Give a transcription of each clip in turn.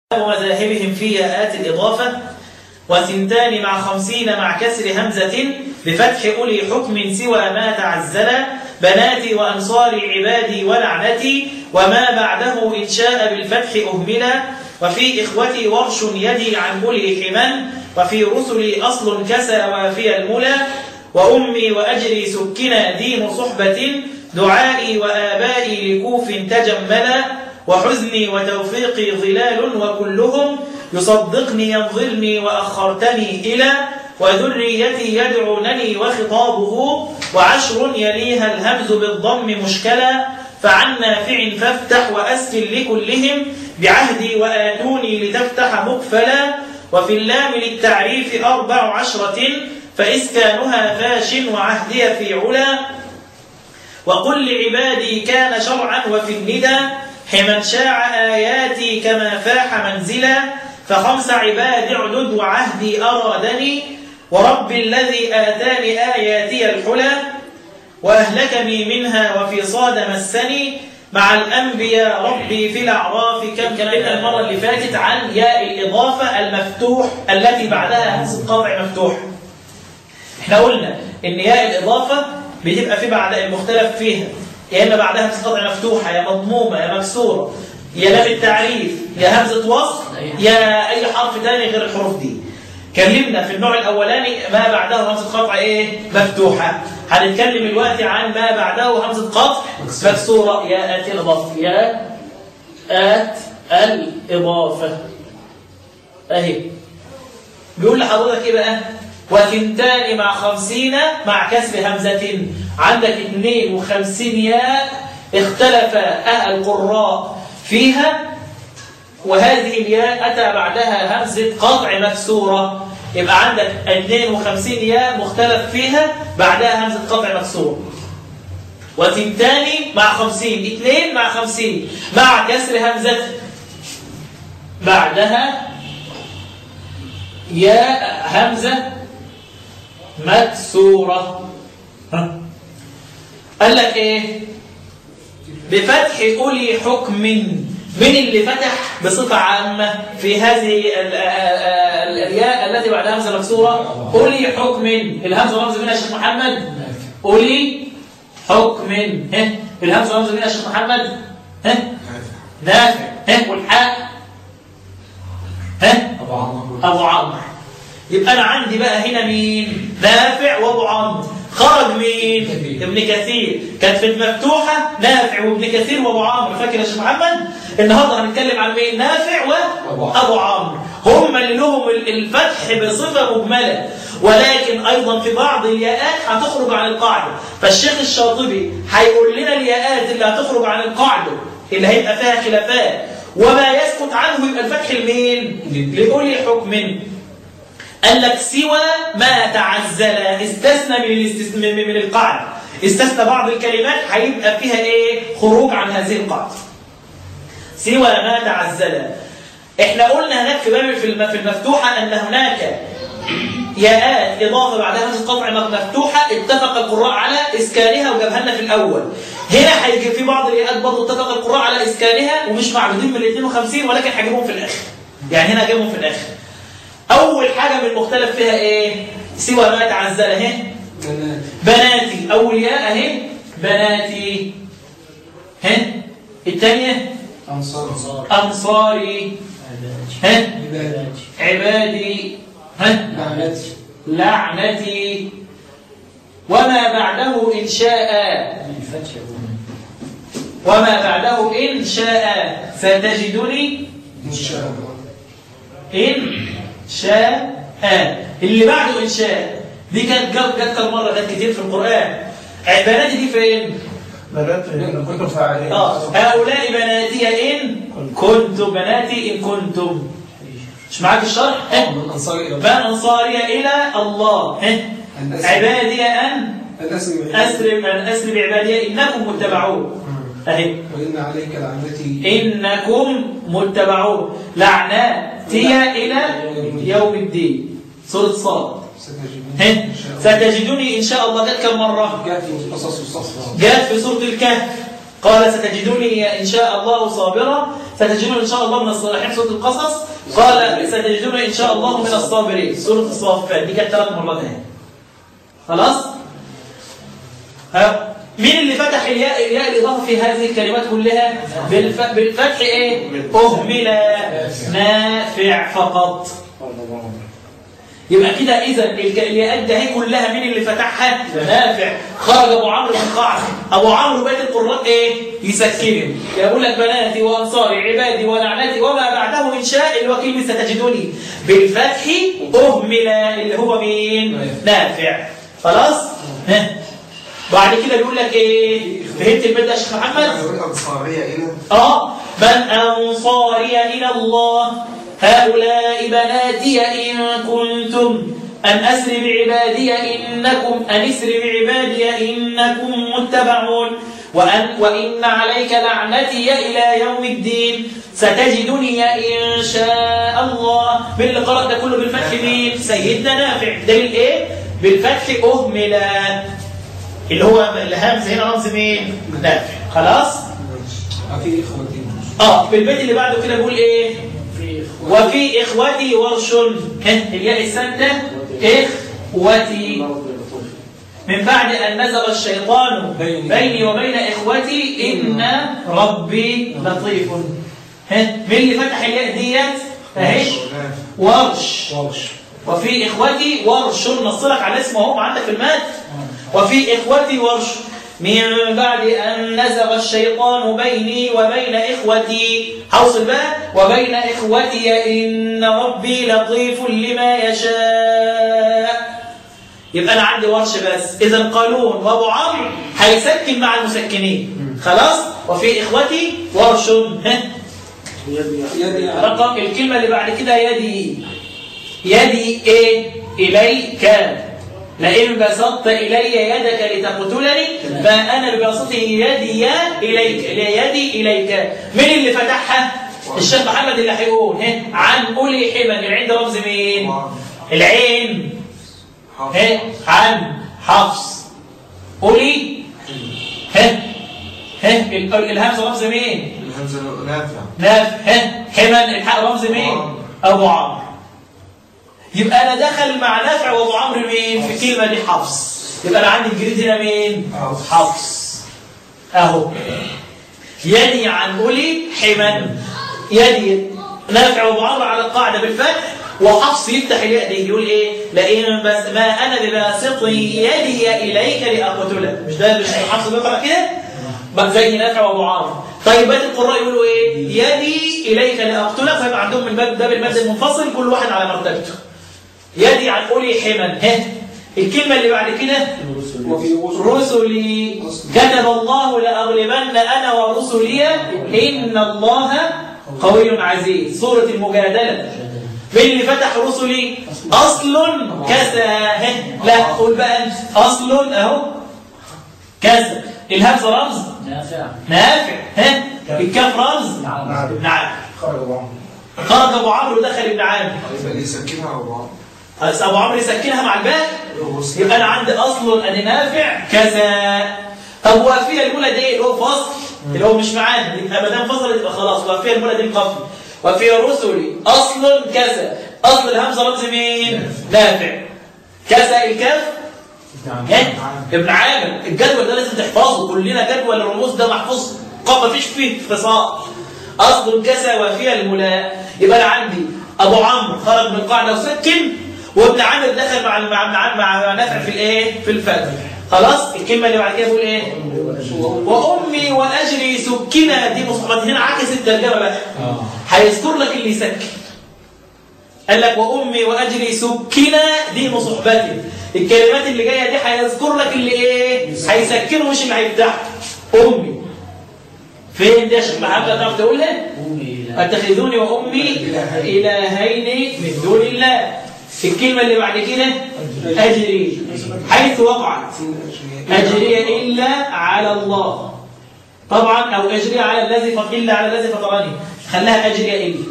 ومذاهبهم في ياءات الإضافة وثنتان مع خمسين مع كسر همزة بفتح أولي حكم سوى ما تعزل بناتي وأنصار عبادي ولعنتي وما بعده إن شاء بالفتح أهملا وفي إخوتي ورش يدي عن أولي حمل وفي رسلي أصل كسى وافي الملا وأمي وأجري سكنا دين صحبة دعائي وآبائي لكوف تجملا وحزني وتوفيقي ظلال وكلهم يصدقني ينظلني وأخرتني إلى وذريتي يدعونني وخطابه وعشر يليها الهمز بالضم مشكلا فعن نافع فافتح وأسكن لكلهم بعهدي وآتوني لتفتح مقفلا وفي اللام للتعريف أربع عشرة فإسكانها فاش وعهدي في علا وقل لعبادي كان شرعا وفي الندى حمن شاع آياتي كما فاح منزلا فخمس عباد اعدد وعهدي أرادني ورب الذي آتاني آياتي الحلى وأهلكني منها وفي صاد مسني مع الأنبياء ربي في الأعراف كم كلمنا المرة اللي فاتت عن ياء الإضافة المفتوح التي بعدها همزة قطع مفتوح احنا قلنا ان ياء الإضافة بتبقى في بعد المختلف فيها يا إما بعدها همزة قطع مفتوحة يا مضمومة يا مكسورة يا لام التعريف يا همزة وصل يا أي حرف تاني غير الحروف دي كلمنا في النوع الأولاني ما بعده همزة قطع إيه مفتوحة هنتكلم دلوقتي عن ما بعده همزة قطع مكسورة يا آت الإضافة يا آت الإضافة أهي بيقول لحضرتك إيه بقى وثنتان مع خمسين مع كسر همزة عندك اثنين وخمسين ياء اختلف أهل القراء فيها وهذه الياء أتى بعدها همزة قطع مكسورة يبقى عندك 52 ياء مختلف فيها بعدها همزة قطع مكسورة وتنتان مع 50 اثنين مع 50 مع كسر همزة بعدها ياء همزة مكسورة ها. قال لك ايه بفتح أولي حكم من اللي فتح بصفة عامة في هذه الياء التي بعدها همزة مكسورة أولي حكم الهمزة رمز منها الشيخ محمد أولي حكم ها الهمزة رمز منها الشيخ محمد ها نافع ها والحاء ها أبو عمرو أبو عمرو يبقى أنا عندي بقى هنا مين نافع وأبو عمرو خرج مين كثير. ابن كثير كانت في المفتوحة نافع وابن كثير وأبو عمرو فاكر يا شيخ محمد النهارده هنتكلم عن مين نافع أبو عمرو. وأبو عمرو هم اللي لهم الفتح بصفة مجملة ولكن أيضا في بعض الياءات هتخرج عن القاعدة فالشيخ الشاطبي هيقول لنا الياءات اللي هتخرج عن القاعدة اللي هيبقى فيها خلافات وما يسكت عنه يبقى الفتح لمين؟ لأولي حكم قال لك سوى ما تعزل استثنى من الاستثنى من من القاعدة استثنى بعض الكلمات هيبقى فيها ايه خروج عن هذه القاعدة سوى ما تعزل احنا قلنا هناك في باب في الم- في المفتوحة ان هناك ياءات اضافه بعدها همزه قطع مفتوحه اتفق القراء على اسكانها وجابها لنا في الاول هنا هيجي في بعض الياءات برضه اتفق القراء على اسكانها ومش معدودين من ال 52 ولكن هجيبهم في الاخر يعني هنا هجيبهم في الاخر اول حاجه من المختلف فيها ايه سوى ما تعزل اهي بنات بناتي اول ياء اهي بناتي ها الثانيه أنصار انصاري ها عباد عبادي ها لعنتي لعنتي وما بعده إن شاء بالفتح وما بعده إن شاء ستجدني إن شاء الله إن شاء اللي بعده إن شاء دي كانت جت جت كم مرة جت كتير في القرآن بناتي دي فين؟ بنات إن كنتم فاعلين اه هؤلاء بناتي إن كنتم بناتي إن كنتم مش معاك الشرح؟ ها؟ من أنصار إلى من أنصاري إلى الله ها؟ الناس عبادي أن الناس أسر أن أسر بعبادي إنكم متبعون أهي وإن عليك لعنتي إنكم متبعون لعناتي إلى يوم الدين سورة صاد ستجدون ها؟ إن شاء الله ستجدني إن شاء الله جت كم مرة جاء في قصص الصفوة جاءت في سورة الكهف قال ستجدني إن شاء الله صابرا ستجدون إن شاء الله من الصالحين سورة القصص قال ستجدون إن شاء الله من الصابرين سورة الصافات دي كانت ثلاث مرات اهي خلاص ها مين اللي فتح الياء الياء الإضافة في هذه الكلمات كلها بالف... بالفتح إيه أهمل نافع فقط يبقى كده اذا الك- الياءات ده هي كلها مين اللي فتحها نافع خرج ابو عمرو من قاعده ابو عمرو بيت القراء ايه يسكنه يقول لك بناتي وانصاري عبادي ولعنتي وما بعده من شاء اللي هو كلمه ستجدني بالفتح اهمل اللي هو مين نافع خلاص ها بعد كده بيقول لك ايه فهمت البيت ده يا شيخ محمد يقول أنصارية إلى آه من أنصاري إلى الله هؤلاء بناتي إن كنتم أن أسر بعبادي إنكم أن أسر بعبادي إنكم متبعون وأن وإن عليك لعنتي إلى يوم الدين ستجدني إن شاء الله باللي قرأ ده كله بالفتح مين؟ سيدنا نافع دليل إيه؟ بالفتح أهمل اللي هو الهمز هنا رمز مين؟ نافع خلاص؟ في إخوتي اه في البيت اللي بعده كده بيقول ايه في إخوتي وفي اخوتي ورش ها الياء السادة اخوتي من بعد ان نزغ الشيطان بيني وبين اخوتي ان ربي لطيف ها مين اللي فتح الياء ديت اهي ورش ورش وفي اخوتي ورش نصلك على اسمه اهو عندك في المات وفي اخوتي ورش من بعد ان نزغ الشيطان بيني وبين اخوتي حوصل بقى وبين اخوتي ان ربي لطيف لما يشاء يبقى انا عندي ورش بس اذا قالون وابو عمرو هيسكن مع المسكنين خلاص وفي اخوتي ورش ها يدي رقم الكلمة اللي بعد كده يدي يدي ايه إليك لئن بسطت إلي يدك لتقتلني فأنا ببسطه يدي إليك يدي إليك من اللي فتحها الشيخ محمد اللي هيقول ها عن أولي حمن العين ده رمز مين العين ها عن حفص أولي ها ها ال- الهمزة رمز مين الهمزة نافع نافع ها حمل الحق رمز مين ابو عمرو يبقى انا دخل مع نافع وابو عمرو مين في الكلمه دي حفص يبقى انا عندي الجريد هنا مين حفص اهو يدي عن اولي حمل يدي نافع وابو عمرو على القاعده بالفتح وحفص يفتح الياء دي يقول ايه لئن بس ما انا بباسط يدي اليك لاقتلك مش ده مش حفص بيقرا كده بقى زي نافع وابو عمرو طيب بقيه القراء يقولوا ايه يدي اليك لاقتلك فيبقى عندهم الباب ده بالمد المنفصل كل واحد على مرتبته يدي عن اولي حمل ها الكلمه اللي بعد كده وفي رسل رسلي كتب الله لأغلبن أنا ورسلي إن الله قوي عزيز سورة المجادلة مين اللي فتح رسلي أصل كذا ها لا قول بقى أنت أصل أهو كذا الهمزة رمز نافع نافع ها الكاف رمز نعم نعم خرج أبو عمرو خرج أبو عمرو ودخل ابن عامر يبقى اللي يسكنها أبو عمرو بس أبو عمرو يسكنها مع الباء يبقى انا عندي اصل ادي نافع كذا طب وافيه المولى دي اللي هو فصل اللي هو مش معانا يبقى ما دام فصلت يبقى خلاص وافيه المولى دي القفل وفي رسلي اصل كذا اصل الهمزه رمز مين نافع كذا الكاف ها؟ ابن عامر الجدول ده لازم تحفظه كلنا جدول الرموز ده محفوظ قام مفيش فيه اختصار اصل كذا وفي المولى يبقى انا عندي ابو عمرو خرج من القاعده وسكن وابن عامر دخل مع مع مع, مع نافع في الايه في الفتح خلاص الكلمه اللي بعد كده بيقول ايه وامي واجري سكنا دي مصحبات هنا عكس الترجمه بقى هيذكر لك اللي يسكن قال لك وامي واجري سكنا دي مصحبتي الكلمات اللي جايه دي هيذكر لك اللي ايه هيسكنه مش اللي هيفتحه امي فين دي يا شيخ محمد تعرف تقولها اتخذوني وامي الهين من دون الله الكلمه اللي بعد كده اجري حيث وقعت اجري الا على الله طبعا او اجري على الذي فط- الا على الذي فطرني خلاها اجري الا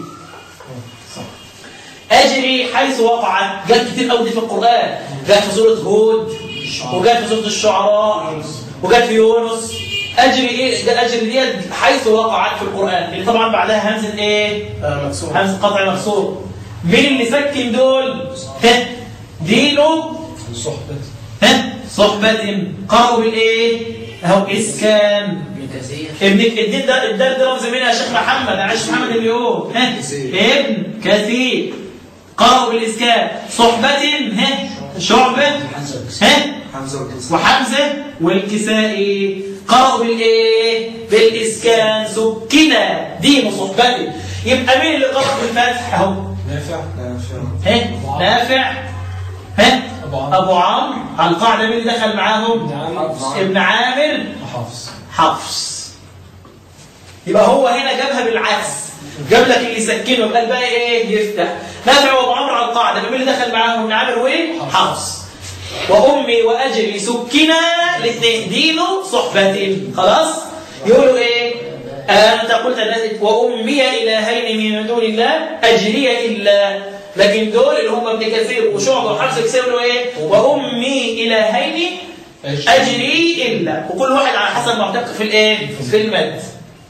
اجري حيث وقعت جت كتير قوي دي في القران جت في سوره هود وجت في سوره الشعراء وجت في يونس اجري ايه ده اجري ديت حيث وقعت في القران اللي طبعا بعدها همزه ايه آه، مكسور همزه قطع مكسور مين اللي سكن دول ها دينه الصحبة ها صحبة قرأوا بالايه اهو اسكان ابن كثير ابن الدين ده الدال ده رمز مين يا شيخ محمد انا عايش محمد اليوم ها كثير. ابن كثير قرأوا بالاسكان صحبة ها شعبة ها حمزة والكسر وحمزة والكسائي قرأوا بالايه بالاسكان سكنا دين صحبته يبقى مين اللي قرأ بالفتح اهو نافع نافع ها نافع ها أبو عمرو ابو عمرو على القاعده مين اللي دخل معاهم نعم ابن عامر وحفص حفص يبقى هو هنا جابها بالعكس جاب لك اللي يسكنه يبقى الباقي ايه يفتح نافع وابو عمرو على القاعده يبقى مين اللي دخل معاهم ابن عامر وايه حفص وامي واجري سكنا الاثنين دينه صحبه خلاص يقولوا ايه انت قلت الذي وامي الهين من دون الله اجري الا لكن دول اللي هم ابن كثير وشعبه وحفص يقولوا ايه وامي الهين أجري إلا وكل واحد على حسب معتقد في الإيه؟ في المد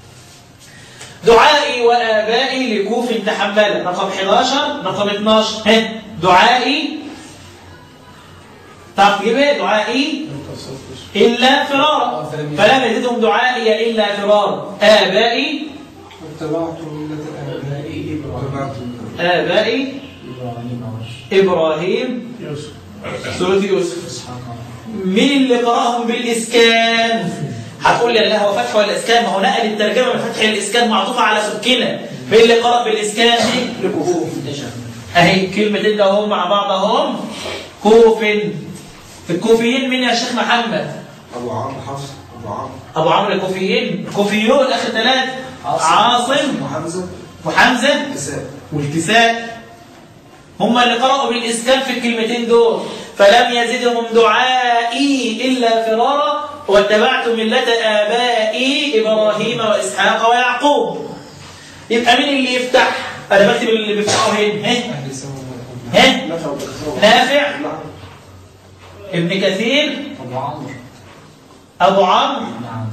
دعائي وآبائي لكوف تحمل رقم 11 رقم 12 ها دعائي تعرف تجيب ايه دعائي إلا فرارا فلم يزدهم دعائي إلا فرارا آبائي واتبعت ملة آبائي إبراهيم آبائي ابراهيم إبراهيم يوسف سورة يوسف اسحاق مين اللي قراهم بالإسكان هتقول لي لا هو فتح ولا إسكان ما هو نقل الترجمة من فتح الإسكان معطوفة على سكنة مين اللي قرأ بالإسكان دي لكفوف أهي كلمتين ده هم مع بعض هم كوف الكوفيين مين يا شيخ محمد أبو عمرو حفص أبو عمرو أبو عمرو الكوفيين الكوفيون آخر ثلاث عاصم. عاصم وحمزة وحمزة كساء والكساء هم اللي قرأوا بالإسكان في الكلمتين دول فلم يزدهم دعائي إلا فرارا واتبعت ملة آبائي إبراهيم وإسحاق ويعقوب يبقى مين اللي يفتح؟ أنا بكتب اللي بيفتحوا هنا ها؟ أهل سوا ها؟ نفع وكسور نافع ابن كثير ابو عمرو أبو عمرو نعم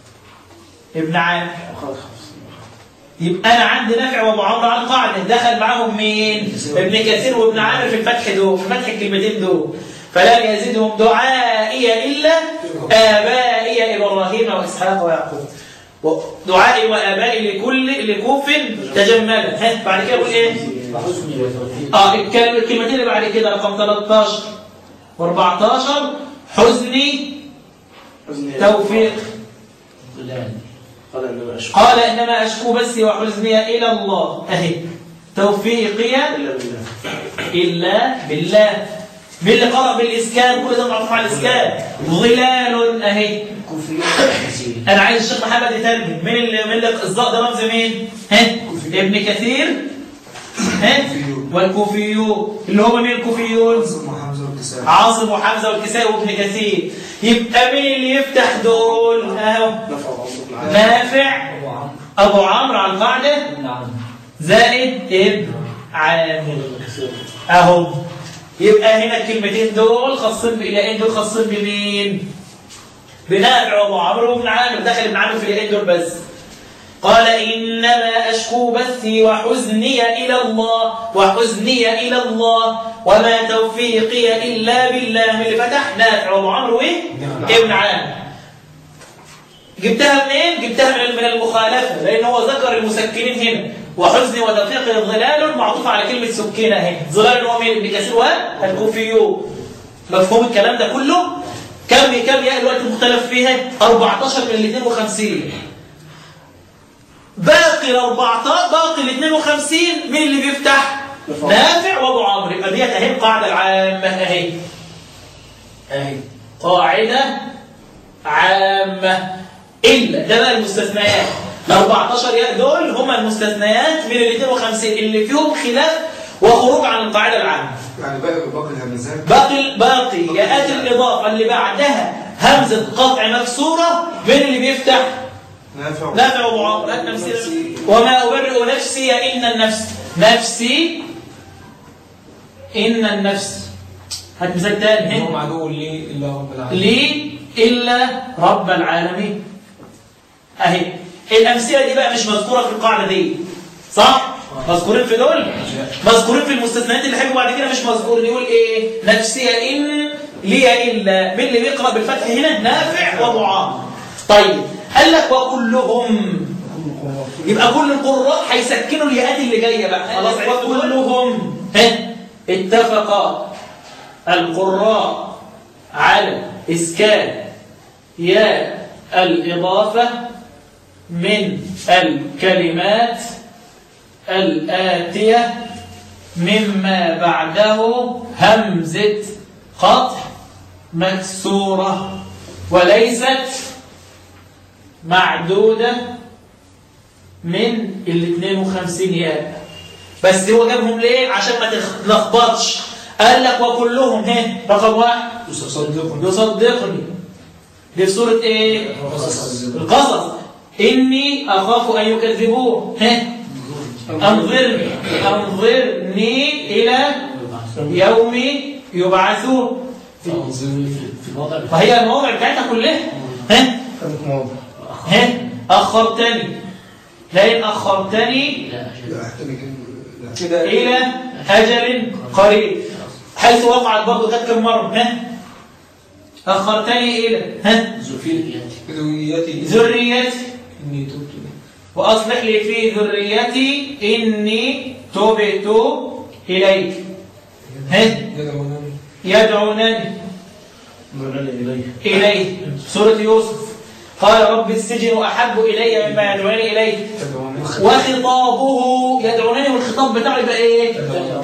ابن عامر وخالد حفص يبقى انا عندي نافع وابو عمرو على القاعده دخل معاهم مين ابن كثير وابن عامر في الفتح دول في فتح الكلمتين دول فلم يزدهم دعائي الا ابائي ابراهيم واسحاق ويعقوب دعائي وابائي لكل لكوف تجملا ها بعد كده يقول ايه وحسني وتوفيق اه الكلمه الكلمتين اللي بعد كده رقم 13 و14 حزني حزني توفيق ظلال قال انما اشكو قال انما اشكو بثي وحزني الى الله اهي توفيقي الا بالله إلا بالله مين اللي قرأ بالإسكان كل ده معروف على الإسكان ظلال أهي كوفي كثير أنا عايز الشيخ محمد يترجم مين اللي مين اللي الظاء ده رمز مين؟ ها؟ ابن كثير ها؟ والكوفيون اللي هم مين الكوفيون؟ حفص وحمزة والكساء عاصم وحمزة والكساء وابن كثير يبقى مين اللي يفتح دول؟ أهو نفع وعمرو بن عامر نافع ابو عمرو أبو عمرو على القاعدة ابن عمرو زائد ابن عامر كثير اهو يبقى هنا الكلمتين دول خاصين بالياءين دول خاصين بمين بنافع وابو عمرو وابن عامر دخل ابن عامر في الياءين دول بس قال انما اشكو بثي وحزني الى الله وحزني الى الله وما توفيقي الا بالله من اللي فتح نافع وابو عمرو وايه ابن عامر جبتها منين؟ جبتها من من المخالفة لأن هو ذكر المسكنين هنا وحزن ودقيق ظلال معطوف على كلمة سكينة اهي ظلال هو من ابن كثير والكوفيون مفهوم الكلام ده كله؟ كم كم يا الوقت المختلف فيها؟ 14 من ال 52 باقي ال 14 باقي ال 52 مين اللي بيفتح؟ نافع وابو عمرو يبقى ديت اهي القاعدة العامة اهي اهي قاعدة عامة إلا ده بقى المستثنيات ال 14 ياء دول هم المستثنيات من ال 52 اللي فيهم خلاف وخروج عن القاعدة العامة يعني باقي باقي الهمزات باقي باقي ياءات الإضافة اللي بعدها همزة قطع مكسورة مين اللي بيفتح؟ نافع نافع وابو عمرو هات نفسي وما أبرئ نفسي إن النفس نفسي إن النفس هات مثال تاني هم عدو لي إلا رب العالمين لي إلا رب العالمين اهي الامثله دي بقى مش مذكوره في القاعده دي صح مذكورين في دول مذكورين في المستثنيات اللي هيجوا بعد كده مش مذكورين يقول ايه نفسي ان لي الا مين اللي بيقرا بالفتح هنا نافع وابو عامر طيب قال لك وكلهم يبقى كل القراء هيسكنوا الياءات اللي جايه بقى خلاص وكلهم ها اتفق القراء على اسكان ياء الاضافه من الكلمات الآتية مما بعده همزة قطع مكسورة وليست معدودة من ال 52 ياء بس هو جابهم ليه عشان ما تلخبطش قال لك وكلهم ها رقم واحد يصدقني يصدقني دي في سورة ايه القصص إني أخاف أن يكذبون ها أنظرني أنظرني إلى يوم يبعثون في في الوضع فهي المواضع بتاعتها كلها ها كانت مواضع ها أخرتني لئن أخرتني لا أجل لا احتمل لا كده إلى أجل قريب حيث وقعت برضه كانت كم مرة ها أخرتني إلى ها زلفي ذريتي ذريتي إني تبت إليك. وأصلح لي في ذريتي إني تبت إليك ها يدعونني يدعونني مرني إليه إليه سورة يوسف قال رب السجن أحب إلي مما يدعونني إليه يدعونني وخطابه يدعونني والخطاب بتاعه يبقى إيه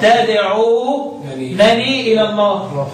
تدعونني إلى النار غافر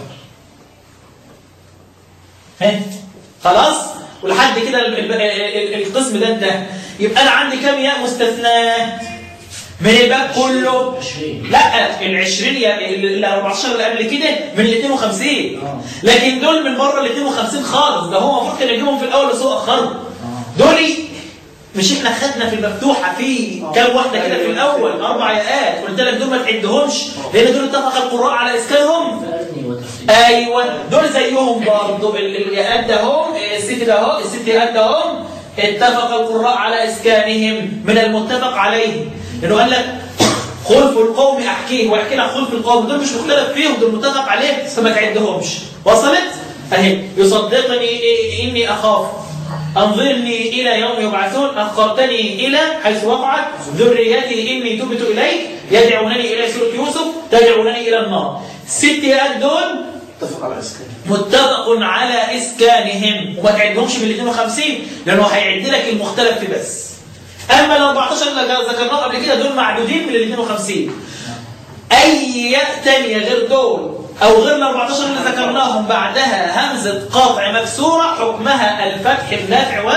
ها خلاص ولحد كده ال- ال- ال- القسم ده انتهى يبقى انا عندي كام ياء مستثنات من الباب كله 20 لا ال 20 يا ال 14 اللي قبل كده من ال 52 لكن دول من بره ال 52 خالص ده هو المفروض كان يجيبهم في الاول وسوء اخرهم دول مش احنا خدنا في المفتوحه في كام واحده كده في الاول اربع ياءات قلت لك دول ما تعدهمش لان دول اتفق القراء على اسكانهم فأرني وتفصيل ايوه دول زيهم برضه ال- الياءات ده هم الست ده اهو الست ياءات ده هم اتفق القراء على اسكانهم من المتفق عليه لانه قال لك خلف القوم احكيه واحكي لك خلف القوم دول مش مختلف فيهم دول متفق عليه فما تعدهمش وصلت اهي يصدقني إيه- اني اخاف انظرني الى يوم يبعثون اخرتني الى حيث وقعت ذريتي اني تبت اليك يدعونني الى سوره يوسف تدعونني الى النار ست ياءات دول اتفق على اسكان متفق على اسكانهم وما تعدهمش من ال 52 لانه هيعد لك المختلف في بس اما ال 14 اللي ذكرناه قبل كده دول معدودين من ال 52 اي ياء تانية غير دول او غير ال 14 اللي ذكرناهم بعدها همزه قاطع مكسوره حكمها الفتح النافع و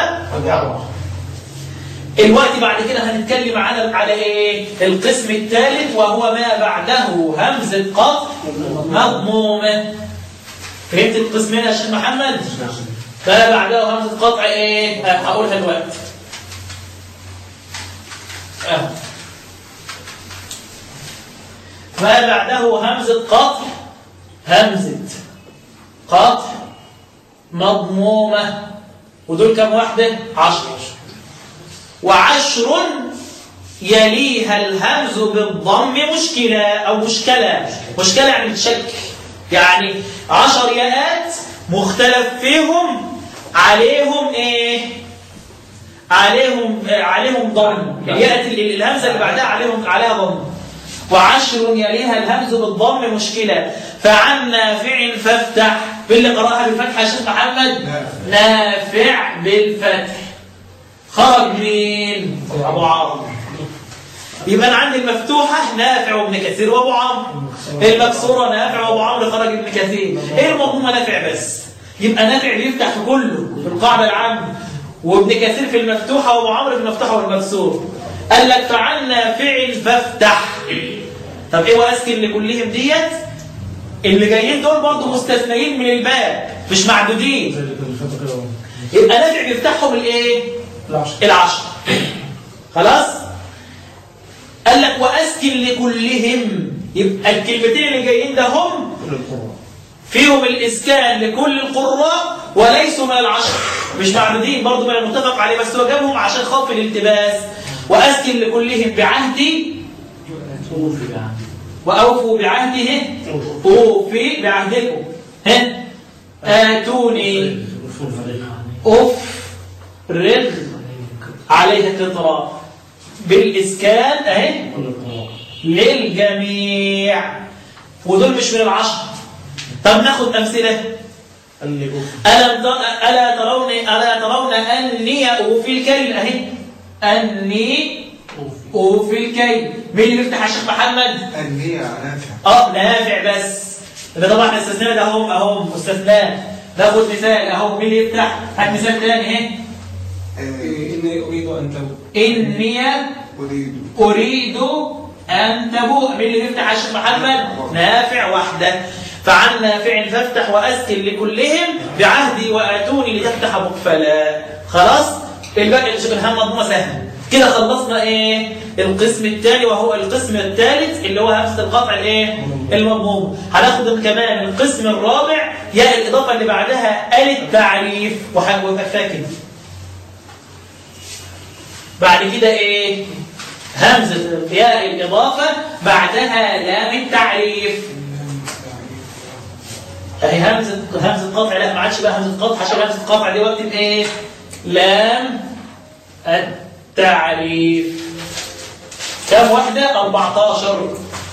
الوقت بعد كده هنتكلم على على ايه القسم الثالث وهو ما بعده همزه قطع مضمومه فهمت القسمين يا شيخ محمد ما بعده همزه قطع ايه آه، هقولها دلوقتي آه. ما بعده همزه قطع همزه قطع مضمومه ودول كم واحده عشر وعشر يليها الهمز بالضم مشكلة أو مشكلة مشكلة يعني بتشكل يعني عشر ياءات مختلف فيهم عليهم ايه عليهم آه، عليهم ضم الياء ال- الهمزة اللي بعدها عليهم عليها ضم وعشر يليها الهمز بالضم مشكلة فعن نافع فافتح باللي قرأها بالفتح يا شيخ محمد نافع بالفتح خرج مين؟ أبو عمرو يبقى أنا عندي المفتوحة نافع وابن كثير وأبو عمرو المكسورة نافع وأبو عمرو خرج ابن كثير إيه المضمومة نافع بس يبقى نافع بيفتح في كله في القاعدة العامة وابن كثير في المفتوحة وأبو عمرو في المفتوحة والمكسور قال لك فعن نافع فافتح طب إيه وأسكن لكلهم ديت اللي جايين دول برضه مستثنيين من الباب مش معدودين يبقى نافع بيفتحهم الايه؟ العشر العشر خلاص قال لك واسكن لكلهم يبقى الكلمتين اللي جايين ده هم كل القراء فيهم الاسكان لكل القراء وليسوا من العشر مش معدودين برضه من المتفق عليه بس هو جابهم عشان خوف الالتباس واسكن لكلهم بعهدي توفي بعهد واوفوا بعهده اوفي بعهدكم ها اتوني وفي الفريق عليه افرغ عليها قطرا بالاسكان اهي كل القراء للجميع ودول مش من العشر طب ناخد امثله اللي أوف ألم تر... ألا ترون ألا ترون أني أوفي الكيل أهي أني أوفي الكيل مين اللي بيفتح يا شيخ محمد؟ النية نافع اه نافع بس ده طبعا احنا استثناء ده اهو اهو مستثناء ناخد مثال اهو مين اللي يفتح؟ هات مثال تاني اهي آه، إني أريد أن تبوء إني أريد أريد أن تبوء مين اللي بيفتح يا شيخ محمد؟ نافع وحده فعن نافع فافتح وأسكن لكلهم بعهدي وآتوني لتفتح مقفلا خلاص؟ الباقي اللي شبه الهم مضمومة سهل كده خلصنا ايه القسم الثاني وهو القسم الثالث اللي هو همزه القطع الايه المضموم هناخد كمان القسم الرابع ياء الاضافه اللي بعدها ال التعريف وهنبقى فاكر بعد كده ايه همزة ياء الإضافة بعدها لام التعريف اهي همزة همزة قطع لا ما عادش بقى همزة قطع عشان همزة قطع دي وقت ايه لام التعريف كم واحدة 14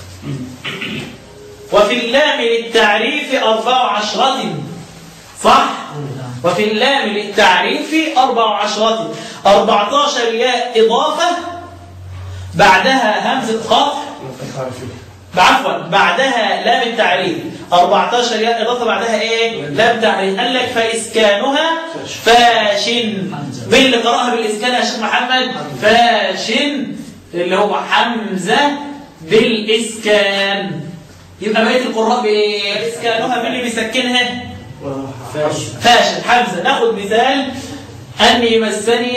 وفي اللام للتعريف أربع عشرة صح؟ وفي اللام للتعريف أربع عشرة أربعة عشر ياء إضافة بعدها همزة قطع عفوا بعدها لام التعريف 14 ياء إضافة بعدها إيه؟ لام تعريف قال لك فإسكانها فاشن مين اللي قرأها بالإسكان يا شيخ محمد؟ فاشن اللي هو حمزة بالإسكان يبقى بقية القراء بإيه؟ إسكانها مين اللي بيسكنها؟ فاشل فاشل حمزة ناخد مثال أني مسني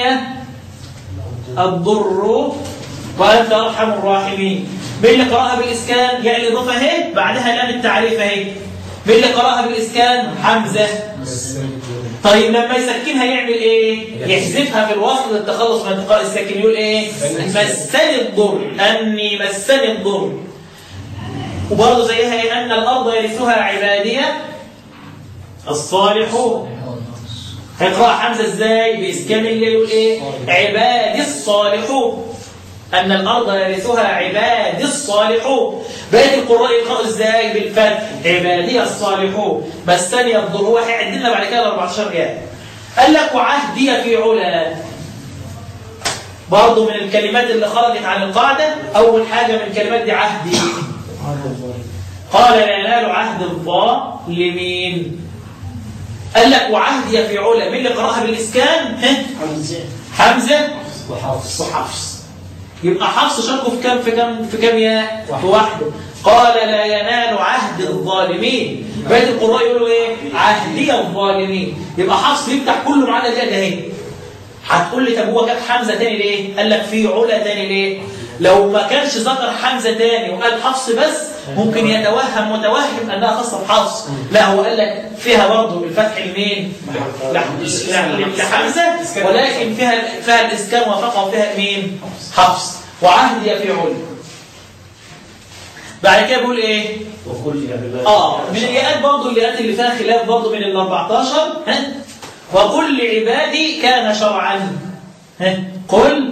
الضر وأنت أرحم الراحمين مين اللي قرأها بالإسكان ياء الإضافة اهي بعدها لام التعريف اهي مين اللي قرأها بالإسكان حمزة طيب لما يسكنها يعمل ايه يحذفها في الوصل للتخلص من انتقاء الساكن يقول ايه مسني الضر أني مسني الضر وبرضه زيها ايه أن الأرض يرثها عبادية الصالحون هيقرأ حمزة ازاي بإسكان اللي يقول ايه عبادي الصالحون أن الأرض يرثها عبادي الصالحون بقية القراء يقرأوا ازاي بالفتح عبادي الصالحون بس ثانية الضر هو هيعد لنا بعد كده 14 جاء قال لك وعهدي في علا برضه من الكلمات اللي خرجت عن القاعدة أول حاجة من الكلمات دي عهدي قال لا ينال عهد الظالمين قال لك وعهدي في علا مين اللي قرأها بالإسكان ها؟ حمزة حمزة وحافظ وحفص يبقى حفص شاركه في كم في كم في كم ياء في واحده قال لا ينال عهد الظالمين بقيه القراء يقولوا ايه عهدي الظالمين يبقى حفص يفتح كله ما عدا الياء ده اهي هتقول لي طب هو جاب حمزه تاني ليه قال لك في علا تاني ليه لو ما كانش ذكر حمزه تاني وقال حفص بس ممكن يتوهم متوهم انها خاصه بحفص لا هو قال لك فيها برضه الفتح لمين لح- لح- لحمزه ولكن فيها فيها الاسكان وفقه وفيها مين حفص وعهدي في علا بعد كده بيقول ايه وكل عباد اه من الياءات برضه الياءات اللي فيها خلاف برضه من ال 14 ها وقل لعبادي كان شرعا ها قل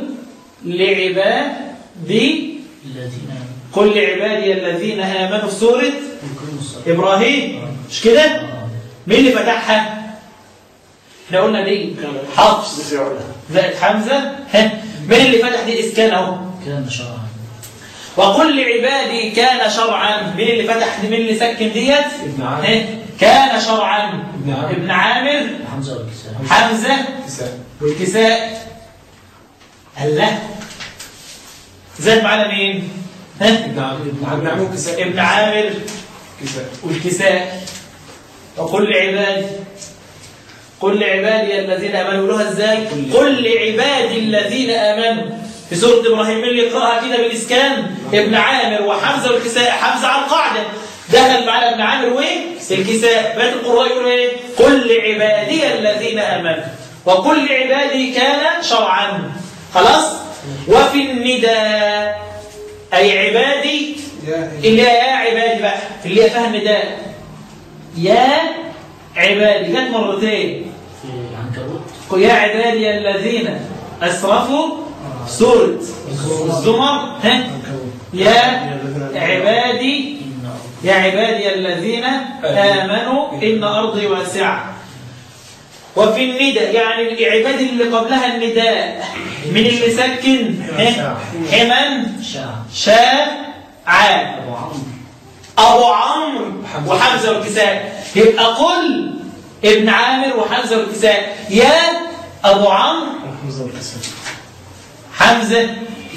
لعبادي الذين قل لعبادي الذين امنوا في سوره يقيموا الصلاة ابراهيم مش كده آه. مين اللي فتحها احنا قلنا دي حفص زائد حمزه ها مين اللي فتح دي اسكان اهو كان شرعا وقل لعبادي كان شرعا مين اللي فتح دي مين اللي سكن ديت ابن عامر. ها؟ كان شرعا ابن عامر. ابن عامر حمزة والكساء حمزه كساء والكساء الله زاد معانا مين ها ابن عامر ابن عامر عامر كساء ابن عامر كساء والكساء وقل لعبادي قل لعبادي الذين امنوا لها ازاي قل لعبادي الذين امنوا في سوره ابراهيم مين اللي يقراها كده بالاسكان ابن عامر وحمزه والكساء حمزه على القاعده دخل معنا ابن عامر وايه الكساء بقيه القراء يقولوا ايه قل لعبادي الذين امنوا وكل عبادي كان شرعا خلاص وفي النداء اي عبادي يا اللي هي يا عبادي بقى اللي هي فيها النداء يا عبادي جت مرتين في العنكبوت يا عبادي الذين اسرفوا سورة الزمر ها يا عبادي إن يا عبادي الذين آمنوا إن أرضي واسعة وفي النداء يعني العباد اللي قبلها النداء من اللي سكن ها؟ حمن شاع شاعان أبو عمرو أبو عمرو وحمزة والكساء يبقى قل ابن عامر وحمزة والكساء يا أبو عمرو حمزة والكسر حمزة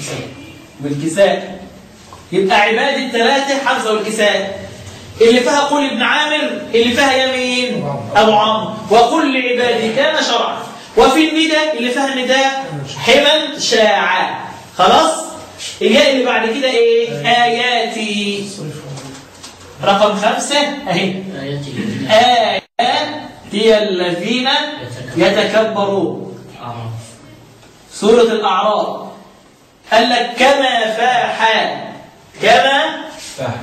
بالكساء يبقى عباد الثلاثة حمزة والكساء اللي فيها قول ابن عامر اللي فيها يمين أبو عمرو وكل عبادي كان شرعا وفي النداء اللي فيها النداء حما شاعا خلاص الياء اللي بعد كده ايه آياتي رقم خمسة اهي آيات الذين آياتي الذين يتكبرون أعرف سورة الأعراف قال لك كما فاحا كما فاهم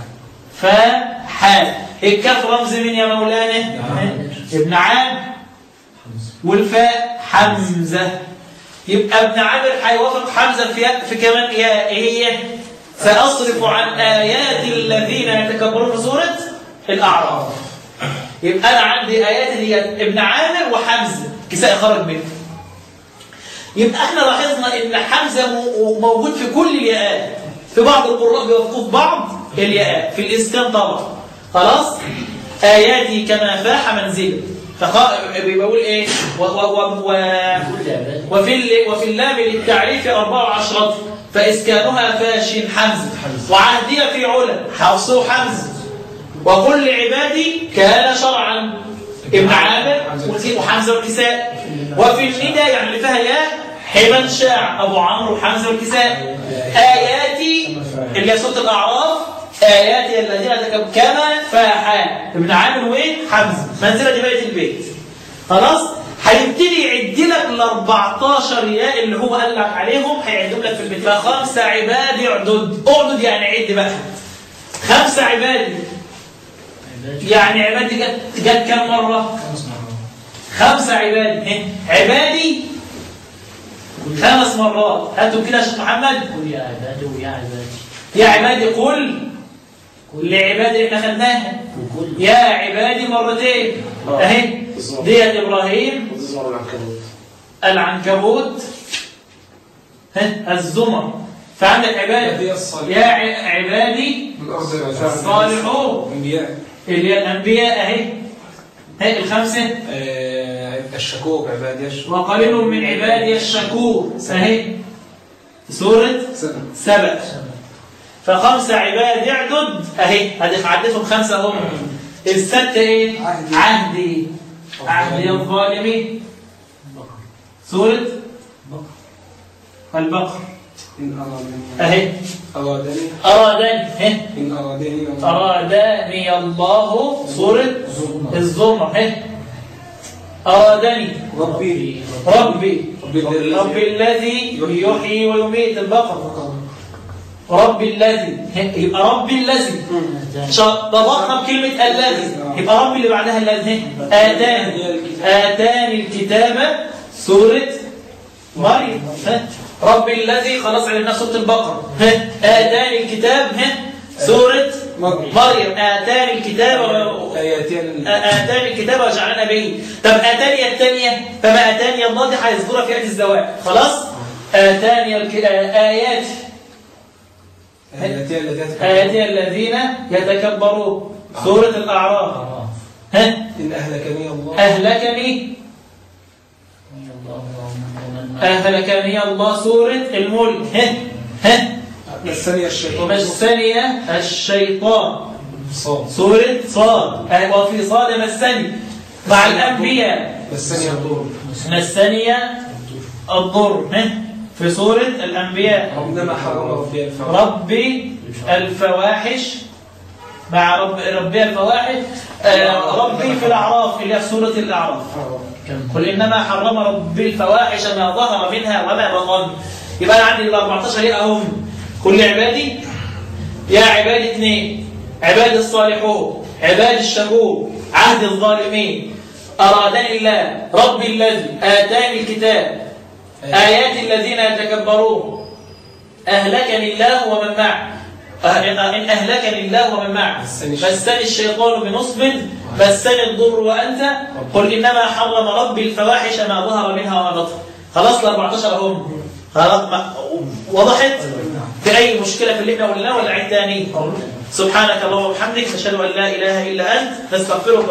فاحا الكاف رمز من يا مولانا ابن عام حمزة والفاء حمزة يبقى ابن عامر هيوافق حمزة في في كمان يا هي سأصرف عن آيات الذين يتكبرون في سورة الأعراف يبقى أنا عندي آيات هي ابن عامر وحمزة كساء خرج منه يبقى احنا لاحظنا ان حمزة م- موجود في كل الياءات في بعض القراء بيوافقوا في بعض الياءات في الإسكان طبعا خلاص آياتي كما فاح منزله فخ- بيقول ايه و و و و كل عباد وفي ال- وفي اللام للتعريف أربع عشرة فإسكانها فاش حمزة وعهدية في علا حفصه حمزة وكل عبادي كان شرعا ابن عامر وحمزة والكساء وفي الندى يعني اللي فيها ياء حمن شاع أبو عمرو وحمزة والكساء آياتي اللي هي سورة الأعراف آياتي الذين تكب كما فاحا ابن عامر وين حمزة منزلة دي بقية البيت خلاص هيبتدي يعد لك ال 14 ياء اللي هو قال لك عليهم هيعدهم لك في البيت بقى خمسه عباد اعدد اعدد يعني عد بقى خمسه عباد عباد يعني عباد دي جت جت كام مره؟ خمس مرات خمسه عباد ها؟ عبادي خمس مرات هاتوا كده يا شيخ محمد قل يا عبادي ويا عبادي يا عبادي قل لعبادي احنا خدناها وكل يا عبادي مرتين اهي ديت ابراهيم وتزمر العنكبوت العنكبوت ها الزمر فعندك عبادي هي الصالح يا ع- عبادي من الأرض الصالحون انبياء اللي هي الانبياء اهي هي الخمسه آه، الشكوك عبادي الشكوك وقليل من عبادي الشكور اهي سوره سنة سبع فخمسه عباد يعدد اهي هدي عدتهم خمسه هم السته ايه عهدي. عهدي عهدي الظالمين بقر سوره بقر البقر إن أرادني اهي أرادني ارادني ها إن أرادني أرادني الله سورة الزمر ها أرادني ربي ربي ربي الذي ربي الذي يحيي ويميت البقر ربي الذي ها، يبقى ربي الذي شا- تضخم كلمة الذي يبقى ربي اللي بعدها الذي ها، آتاني آتاني الكتاب سورة مريم ها ربي الذي خلاص عرفنا سورة البقرة ها آتاني الكتاب ها سورة مريم. مريم آتاني الكتاب و- آياتين آتاني الكتاب وجعلنا به طب آتاني الثانية فما آتاني الله دي هيذكرها في آية الزواج خلاص آتاني الك... آه، آيات آياتين التي آياتي الذين يتكبرون سورة الأعراف أعراف ها إن أهلكني الله أهلكني يا الله ومن أهلكني الله سورة الملك ها ها مسني الشيطان مسني الشيطان صاد سورة صاد آه، وفي صاد مسني مع الأنبياء مسني الضر مسني الضر ها في سورة الأنبياء إنما حرم ربي الفواحش ربي الفواحش مع رب ربي الفواحش آه، ربي في الأعراف اللي هي في سورة الأعراف كم قل إنما حرم ربي الفواحش ما ظهر منها وما بطن يبقى أنا عندي ال 14 إيه أهم كل عبادي يا عبادي اثنين عباد الصالحون عباد الشكور عهد الظالمين أرادني الله ربي الذي آتاني الكتاب آيات الذين يتكبرون أهلكني الله ومن معه أه- إن أهلكني الله ومن معه مسني مسني الشيطان بنصب مسني الضر وأنت قل إنما حرم ربي الفواحش ما ظهر منها وما بطن خلاص ال 14 هم خلاص ما- وضحت في أي مشكلة في اللي احنا قلناه ولا عيد تاني سبحانك اللهم وبحمدك نشهد أن لا إله إلا أنت نستغفرك